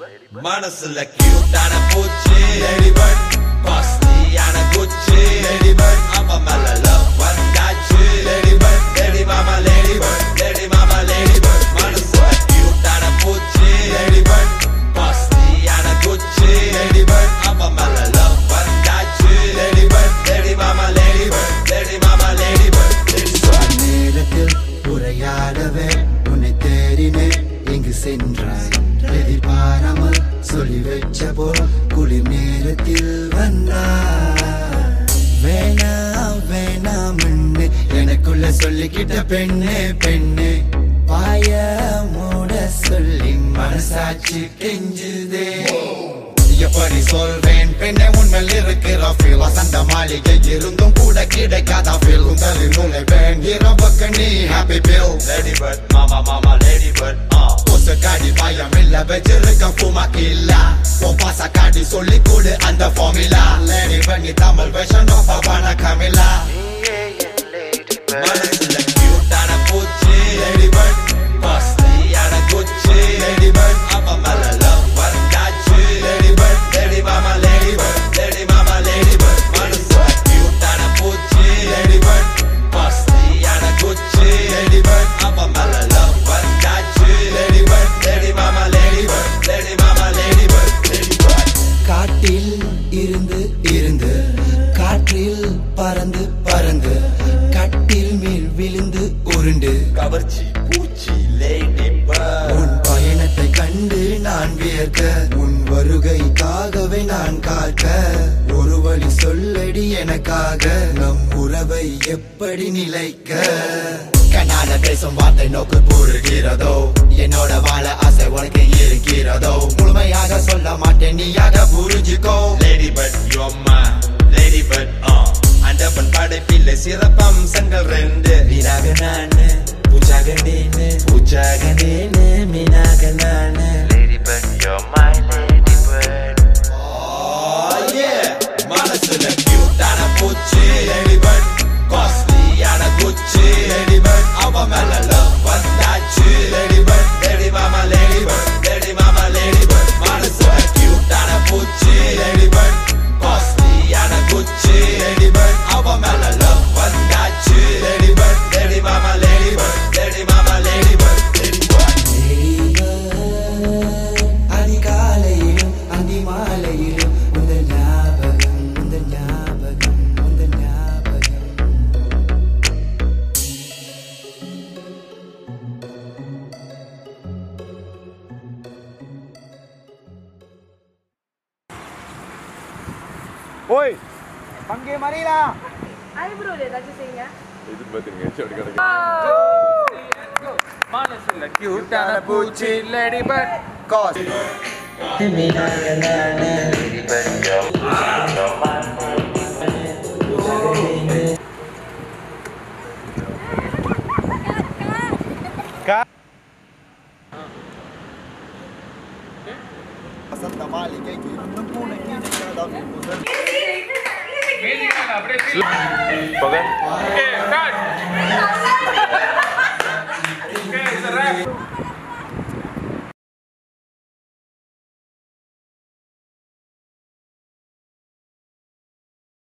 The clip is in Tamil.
மனசுல கியூட்டான பூச்சி லேடிபர்ட் காஸ்ட்லியான குச்சி லேடிபர்ட் அவ மேல லவ் வந்தாச்சு லேடிபர்ட் லேடி மாமா லேடிபர்ட் லேடி மாமா லேடிபர்ட் மனசுல கியூட்டான பூச்சி லேடிபர்ட் காஸ்ட்லியான குச்சி லேடிபர்ட் அவ மேல லவ் வந்தாச்சு லேடிபர்ட் லேடி மாமா லேடிபர்ட் லேடி மாமா லேடிபர்ட் லேடிபர்ட் நேரத்தில் உரையாடவே உன்னை தேடினேன் எங்கு சென்றாய் எதிர்பாராமல் சொல்லி வச்ச போல் குளிர் நேரத்தில் வந்தாய் வேணாம் வேணாம் எனக்குள்ள சொல்லிக்கிட்ட பெண்ணே பெண்ணே பாய மூட சொல்லி மனசாட்சி கெஞ்சுதே எப்படி சொல்வேன் பெண்ணை உண்மையில் இருக்கிற ஃபீல் வசந்த மாளிகை இருந்தும் கூட கிடைக்காத ஃபீல் உங்களில் நுழைவேன் இரவுக்கு நீ ஹாப்பி பில் லேடிபர்ட் மாமா மாமா லேடிபர்ட் ஆ கொசு காடி பயம் இல்ல வச்சிருக்க குமா இல்ல உன் பாச காடி சொல்லி கொடு அந்த ஃபார்முலா லேடி பண்ணி தமிழ் வெர்ஷன் ஆஃப் அவன கமிலா மனசுல கியூட்டான பூச்சி லேடிபர்ட் காஸ்ட்லியான குச்சி லேடிபர்ட் அவ மேல லவ் வந்தாச்சு லேடிபர்ட் லேடி மாமா லேடிபர்ட் லேடி மாமா லேடிபர்ட் மனசுல கியூட்டான பூச்சி லேடிபர்ட் காஸ்ட்லியான குச்சி லேடிபர்ட் அவ மேல லவ் வந்தாச்சு லேடிபர்ட் லேடி மாமா லேடிபர்ட் லேடி மாமா லேடிபர்ட் லேடிபர்ட் காட்டில் இருந்து இருந்து காற்றில் பறந்து பறந்து கட்டில் மேல் விழுந்து உருண்டு கவர்ச்சி பூச்சி லேடிபர்ட் உன் பயணத்தை கண்டு நான் வியர்க்க உன் வருகைக்காகவே நான் காக்க ஒரு வழி சொல்லடி எனக்காக நம் உறவை எப்படி நிலைக்க கண்ணால பேசும் வார்த்தை நோக்கு புரிகிறதோ என்னோட வாழ ஆசை உனக்கு இருக்கிறதோ முழுமையாக சொல்ல மாட்டேன் நீயாக புரிஞ்சுக்கோ லேடிபர்ட் யோம்மா லேடிபர்ட் ஆ அண்டப்பன் படைப்பில் சிறப்பம்சங்கள் ரெண்டு மீனாக நானு பூச்சாக நீனு பூச்சாக நீனு மீனாக நானு லேடிபர்ட் யோ மை லேடிபர்ட் மனசுல கியூட்டான பூச்சி லேடிபர்ட் காஸ்ட்லியான குச்சி லேடிபர்ட் அவ மேல லவ் வந்தாச்சு லேடிபர்ட் லேடி மாமா லேடிபர்ட் லேடி மாமா லேடிபர்ட் மனசுல கியூட்டான பூச்சி லேடிபர்ட் காஸ்ட்லியான குச்சி லேடிபர்ட் அவ மேல லவ் வந்தாச்சு லேடிபர்ட் லேடி மாமா லேடிபர்ட் லேடி மாமா லேடிபர்ட் லேடிபர்ட் அதிகாலையிலும் அந்தி மாலையிலும் உந்த ஞாபகம் உந்த ஞாபகம் உந்த ஞாபகம் ஓய் பங்கே மறியலா ஐப்ரோ ஏதாச்சும் செய்யுங்க மனசுல கியூட்டான பூச்சி லேடி பட் காஸ் மீனாக நானு லேடிபர்ட் யோ யோ மை பூச்சாக நீனு வசந்த மாளிகைக்கு இருந்தும் பூனைக்கு நிற்காத முதல் போக